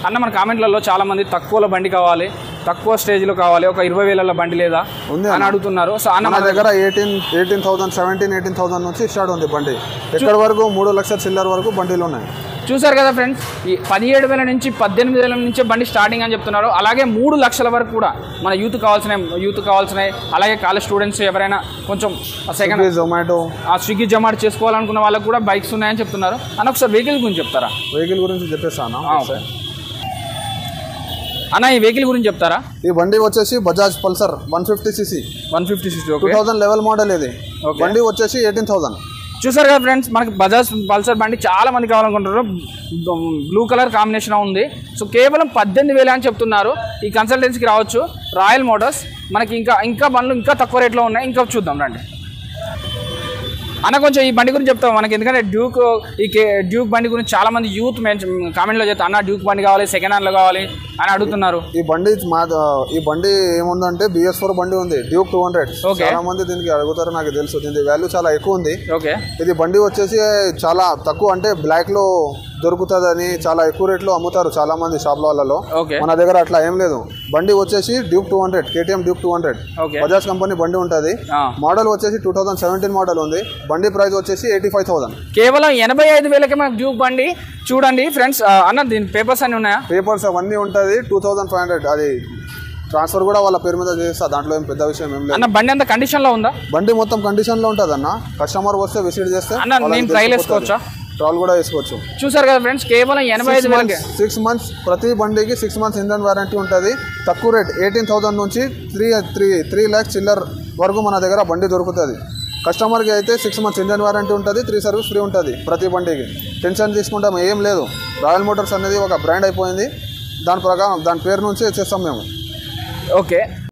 అన్న మన కామెంట్లలో చాలా మంది తక్కువలో బండి కావాలి తక్కువ స్టేజ్లో కావాలి ఒక ఇరవై వేల బండి లేదా ఉంది అని అడుగుతున్నారు సో అన్న మన దగ్గర eighteen eighteen thousand seventeen eighteen thousand నుంచి స్టార్ట్ ఉంది బండి ఎక్కడి వరకు మూడు లక్షల చిల్లర వరకు బండిలు ఉన్నాయి చూసారు కదా ఫ్రెండ్స్ ఈ పదిహేడు వేల నుంచి పద్దెనిమిది వేల నుంచి బండి స్టార్టింగ్ అని చెప్తున్నారు అలాగే మూడు లక్షల వరకు కూడా మన యూత్ కావాల్సిన యూత్ కావాల్సినవి అలాగే కాలేజ్ స్టూడెంట్స్ ఎవరైనా కొంచెం సెకండ్ స్విగ్గీ జొమాటో ఆ స్విగ్గీ జొమాటో చేసుకోవాలనుకున్న వాళ్ళకి కూడా బైక్స్ ఉన్నాయని చెప్తున్నారు అన్న ఒకసారి వెహికల్ గురించి చెప్తారా వెహికల్ గురించి చెప్పేస్తాను ఆ, ఓకే. అన్న ఈ వెహికల్ గురించి చెప్తారా ఈ బండి వచ్చేసి Bajaj Pulsar one fifty CC one fifty sixty two okay thousand level model ఇది బండి వచ్చేసి ఎయిటీన్ థౌసండ్ చూసారు కదా ఫ్రెండ్స్ మనకి బజాజ్ పల్సర్ బండి చాలా మంది కావాలనుకుంటున్నారు బ్లూ కలర్ కాంబినేషన్ ఉంది సో కేవలం పద్దెనిమిది వేలు అని చెప్తున్నారు ఈ కన్సల్టెన్సీకి రావచ్చు రాయల్ మోటార్స్ మనకి ఇంకా ఇంకా బండ్లు ఇంకా తక్కువ రేట్లో ఉన్నాయి ఇంకా చూద్దాం రండి అన్న కొంచెం ఈ బండి గురించి చెప్తాం మనకి ఎందుకంటే డ్యూక్ ఈ కే డ్యూక్ బండి గురించి చాలా మంది యూత్ కామెంట్లో చెప్తా అన్న డ్యూక్ బండి కావాలి సెకండ్ హ్యాండ్లో కావాలి అని అడుగుతున్నారు ఈ బండి మా ఈ బండి ఏముందంటే బిఎస్ ఫోర్ బండి ఉంది డ్యూక్ టూ హండ్రెడ్ Okay. చాలా మంది దీనికి అడుగుతారు నాకు తెలుసు దీని వాల్యూ చాలా ఎక్కువ ఉంది ఓకే ఇది బండి వచ్చేసి చాలా తక్కువ అంటే బ్లాక్ లో దొరుకుతుందని చాలా ఎక్కువ రేట్లో అమ్ముతారు చాలా మంది షాప్ వాళ్ళలో ఓకే మన దగ్గర అట్లా ఏం లేదు బండి వచ్చేసి Duke two hundred KTM Duke two hundred okay Bajaj company బండి ఉంటుంది ఆ. మోడల్ వచ్చేసి టూ థౌసండ్ సెవెంటీన్ మోడల్ ఉంది బండి ప్రైస్ వచ్చేసి ఎయిటీ ఫైవ్ థౌసండ్ కేవలం ఎనభై ఐదు వేలకి మనకు డ్యూక్ బండి చూడండి ఫ్రెండ్స్ అన్న దీని పేపర్స్ అన్ని ఉన్నాయా పేపర్స్ అవన్నీ ఉంటుంది టూ థౌసండ్ ఫైవ్ హండ్రెడ్ అది ట్రాన్స్ఫర్ కూడా వాళ్ళ పేరు మీద చేస్తా దాంట్లో ఏం పెద్ద విషయం ఏం లేదు అన్న బండి అంత కండిషన్లో ఉందా బండి మొత్తం కండిషన్ లో ఉంటుంది అన్న కస్టమర్ వస్తే విజిట్ చేస్తే అన్న నేను ట్రైల్ వేసుకోవచ్చా ట్రాల్ కూడా వేసుకోవచ్చు చూసారు కదా ఫ్రెండ్స్ కేవలం ఎనభై ఐదు వేలకి సిక్స్ మంత్స్ ప్రతి బండికి సిక్స్ మంత్స్ ఇంజన్ వారంటీ ఉంటుంది తక్కువ రేట్ ఎయిటీన్ థౌసండ్ నుంచి త్రీ త్రీ త్రీ ల్యాక్స్ చిల్లర్ వరకు మన దగ్గర బండి దొరుకుతుంది కస్టమర్కి అయితే సిక్స్ మంత్స్ ఇంజన్ వారంటీ ఉంటుంది త్రీ సర్వీస్ ఫ్రీ ఉంటుంది ప్రతి బండికి టెన్షన్ తీసుకుంటాం ఏం లేదు రాయల్ మోటార్స్ అనేది ఒక బ్రాండ్ అయిపోయింది దాని ప్రకారం దాని పేరు నుంచి చేస్తాం మేము ఓకే